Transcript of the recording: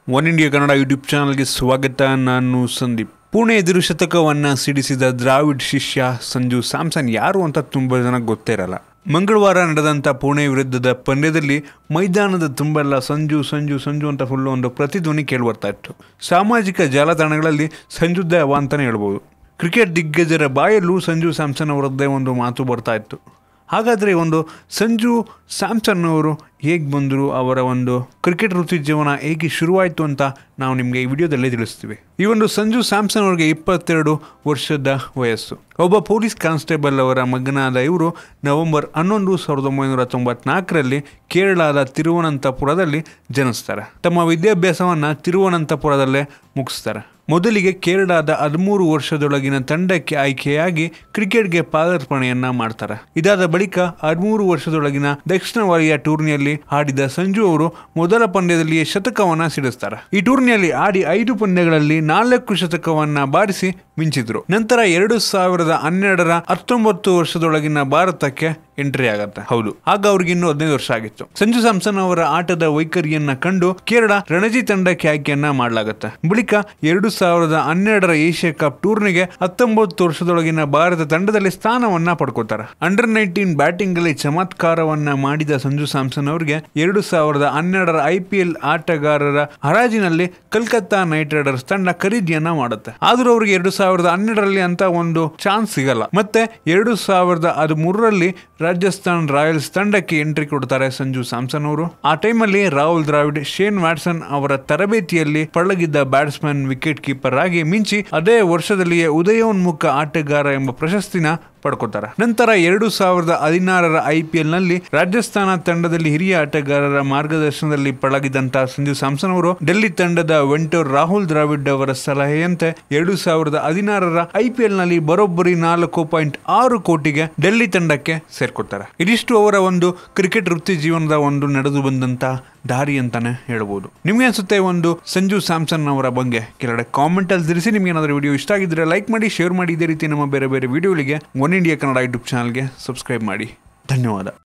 one India Kannada YouTube ಚಾನಲ್ಗೆ ಸ್ವಾಗತ ನಾನು ಸಂದೀಪ್ ಪುಣೆ ಎದುರು ಶತಕವನ್ನು ಸಿಡಿಸಿದ ದ್ರಾವಿಡ್ ಶಿಷ್ಯ ಸಂಜು ಸ್ಯಾಮ್ಸನ್ ಯಾರು ಅಂತ ತುಂಬ ಜನ ಗೊತ್ತೇ ಇರಲ್ಲ ಮಂಗಳವಾರ ನಡೆದಂಥ ಪುಣೆ ವಿರುದ್ಧದ ಪಂದ್ಯದಲ್ಲಿ ಮೈದಾನದ ತುಂಬೆಲ್ಲ ಸಂಜು ಸಂಜು ಸಂಜು ಅಂತ ಫುಲ್ಲು ಒಂದು ಪ್ರತಿಧ್ವನಿ ಕೇಳಿಬರ್ತಾ ಇತ್ತು ಸಾಮಾಜಿಕ ಜಾಲತಾಣಗಳಲ್ಲಿ ಸಂಜು ದೇವ ಅಂತಲೇ ಹೇಳ್ಬೋದು ಕ್ರಿಕೆಟ್ ದಿಗ್ಗಜರ ಬಾಯಲ್ಲೂ ಸಂಜು ಸ್ಯಾಮ್ಸನ್ ಅವರದ್ದೇ ಒಂದು ಮಾತು ಬರ್ತಾ ಇತ್ತು ಹಾಗಾದರೆ ಒಂದು ಸಂಜು ಸ್ಯಾಮ್ಸನ್ ಅವರು ಹೇಗೆ ಬಂದರು ಅವರ ಒಂದು ಕ್ರಿಕೆಟ್ ವೃತ್ತಿ ಜೀವನ ಹೇಗೆ ಶುರುವಾಯಿತು ಅಂತ ನಾವು ನಿಮಗೆ ಈ ವಿಡಿಯೋದಲ್ಲೇ ತಿಳಿಸ್ತೀವಿ ಈ ಒಂದು ಸಂಜು ಸ್ಯಾಮ್ಸನ್ ಅವರಿಗೆ ಇಪ್ಪತ್ತೆರಡು ವರ್ಷದ ವಯಸ್ಸು ಒಬ್ಬ ಪೊಲೀಸ್ ಕಾನ್ಸ್ಟೇಬಲ್ ಅವರ ಮಗನಾದ ಇವರು ನವೆಂಬರ್ ಹನ್ನೊಂದು ಸಾವಿರದ ಒಂಬೈನೂರ ತೊಂಬತ್ನಾಲ್ಕರಲ್ಲಿ ಕೇರಳದ ತಿರುವನಂತಪುರದಲ್ಲಿ ಜನಿಸ್ತಾರೆ ತಮ್ಮ ವಿದ್ಯಾಭ್ಯಾಸವನ್ನು ತಿರುವನಂತಪುರದಲ್ಲೇ ಮುಗಿಸ್ತಾರೆ ಮೊದಲಿಗೆ ಕೇರಳದ ಹದಿಮೂರು ವರ್ಷದೊಳಗಿನ ತಂಡಕ್ಕೆ ಆಯ್ಕೆಯಾಗಿ ಕ್ರಿಕೆಟ್ಗೆ ಪಾದಾರ್ಪಣೆಯನ್ನ ಮಾಡ್ತಾರೆ ಇದಾದ ಬಳಿಕ ಹದಿಮೂರು ವರ್ಷದೊಳಗಿನ ದಕ್ಷಿಣ ವಲಯ ಟೂರ್ನಿಯಲ್ಲಿ ಆಡಿದ ಸಂಜು ಅವರು ಮೊದಲ ಪಂದ್ಯದಲ್ಲಿಯೇ ಶತಕವನ್ನ ಸಿಡಿಸ್ತಾರೆ ಈ ಟೂರ್ನಿಯಲ್ಲಿ ಆಡಿ ಐದು ಪಂದ್ಯಗಳಲ್ಲಿ ನಾಲ್ಕು ಶತಕವನ್ನ ಬಾರಿಸಿ ಮಿಂಚಿದ್ರು ನಂತರ ಎರಡು ಸಾವಿರದ ಹನ್ನೆರಡರ ಹತ್ತೊಂಬತ್ತು ವರ್ಷದೊಳಗಿನ ಭಾರತಕ್ಕೆ ಎಂಟ್ರಿ ಆಗತ್ತೆ ಹೌದು ಆಗ ಅವ್ರಿಗೆ ಇನ್ನೂ ಹದಿನೈದು ವರ್ಷ ಆಗಿತ್ತು ಸಂಜು ಸ್ಯಾಮ್ಸನ್ ಅವರ ಆಟದ ವೈಖರಿಯನ್ನ ಕಂಡು ಕೇರಳ ರಣಜಿ ತಂಡಕ್ಕೆ ಆಯ್ಕೆಯನ್ನ ಮಾಡಲಾಗುತ್ತೆ ಬಳಿಕ ಎರಡು ಸಾವಿರದ ಹನ್ನೆರಡರ ಏಷ್ಯಾ ಕಪ್ ಟೂರ್ನಿಗೆ ಹತ್ತೊಂಬತ್ತು ವರ್ಷದೊಳಗಿನ ಭಾರತ ತಂಡದಲ್ಲಿ ಸ್ಥಾನವನ್ನ ಪಡ್ಕೋತಾರೆ ಅಂಡರ್ ನೈನ್ಟೀನ್ ಬ್ಯಾಟಿಂಗ್ ಅಲ್ಲಿ ಚಮತ್ಕಾರವನ್ನ ಮಾಡಿದ ಸಂಜು ಸ್ಯಾಮ್ಸನ್ ಅವರಿಗೆ ಎರಡು ಸಾವಿರದ ಹನ್ನೆರಡರ ಐ ಪಿ ಎಲ್ ಆಟಗಾರರ ಹರಾಜಿನಲ್ಲಿ ಕಲ್ಕತ್ತಾ ನೈಟ್ ರೈಡರ್ಸ್ ತಂಡ ಖರೀದಿಯನ್ನ ಮಾಡುತ್ತೆ ಆದ್ರೂ ಅವರಿಗೆ ಎರಡು ಸಾವಿರದ ಹನ್ನೆರಡರಲ್ಲಿ ಅಂತ ಒಂದು ಚಾನ್ಸ್ ಸಿಗಲ್ಲ ಮತ್ತೆ ಎರಡು ಸಾವಿರದ ಹದಿಮೂರರಲ್ಲಿ ರಾಜಸ್ಥಾನ್ ರಾಯಲ್ಸ್ ತಂಡಕ್ಕೆ ಎಂಟ್ರಿ ಕೊಡ್ತಾರೆ ಸಂಜು ಸ್ಯಾಮ್ಸನ್ ಅವರು ಆ ಟೈಮಲ್ಲಿ ರಾಹುಲ್ ದ್ರಾವಿಡ್ ಶೇನ್ ವ್ಯಾಟ್ಸನ್ ಅವರ ತರಬೇತಿಯಲ್ಲಿ ಪಳಗಿದ್ದ ಬ್ಯಾಟ್ಸ್ಮನ್ ವಿಕೆಟ್ ಕೀಪರ್ ಆಗಿ ಮಿಂಚಿ ಅದೇ ವರ್ಷದಲ್ಲಿಯೇ ಉದಯೋನ್ಮುಖ ಆಟಗಾರ ಎಂಬ ಪ್ರಶಸ್ತಿನ ಪಡ್ಕೋತಾರೆ ನಂತರ ಎರಡು ಸಾವಿರದ ಹದಿನಾರರ ಐ ಪಿ ಎಲ್ ನಲ್ಲಿ ರಾಜಸ್ಥಾನ ತಂಡದಲ್ಲಿ ಹಿರಿಯ ಆಟಗಾರರ ಮಾರ್ಗದರ್ಶನದಲ್ಲಿ ಪಳಗಿದಂತಹ ಸಂಜು ಸ್ಯಾಮ್ಸನ್ ಅವರು ಡೆಲ್ಲಿ ತಂಡದ ವೆಂಟೋರ್ ರಾಹುಲ್ ದ್ರಾವಿಡ್ ಅವರ ಸಲಹೆಯಂತೆ ಎರಡು ಸಾವಿರದ ಹದಿನಾರರ ಐ ಪಿ ಎಲ್ ನಲ್ಲಿ ಬರೋಬ್ಬರಿ ನಾಲ್ಕು ಪಾಯಿಂಟ್ ಆರು ಕೋಟಿಗೆ ಡೆಲ್ಲಿ ತಂಡಕ್ಕೆ ಸೇರ್ಕೊತಾರೆ ಇದಿಷ್ಟು ಅವರ ಒಂದು ಕ್ರಿಕೆಟ್ ವೃತ್ತಿ ಜೀವನದ ಒಂದು ನಡೆದು ಬಂದಂತ ದಾರಿ ಅಂತಾನೆ ಹೇಳ್ಬೋದು ನಿಮ್ಗೆ ಅನ್ಸುತ್ತೆ ಒಂದು ಸಂಜು ಸ್ಯಾಮ್ಸನ್ ಅವರ ಬಗ್ಗೆ ಕೆಳಗಡೆ ಕಾಮೆಂಟ್ ಅಲ್ಲಿ ತಿಳಿಸಿ ನಿಮ್ಗೆ ಏನಾದರೂ ವಿಡಿಯೋ ಇಷ್ಟ ಆಗಿದ್ರೆ ಲೈಕ್ ಮಾಡಿ ಶೇರ್ ಮಾಡಿ ಇದೇ ರೀತಿ ನಮ್ಮ ಬೇರೆ ಬೇರೆ ವಿಡಿಯೋಗಳಿಗೆ ಒನ್ ಇಂಡಿಯಾ ಕನ್ನಡ ಯೂಟ್ಯೂಬ್ ಚಾನಲ್ಗೆ ಸಬ್ಸ್ಕ್ರೈಬ್ ಮಾಡಿ ಧನ್ಯವಾದ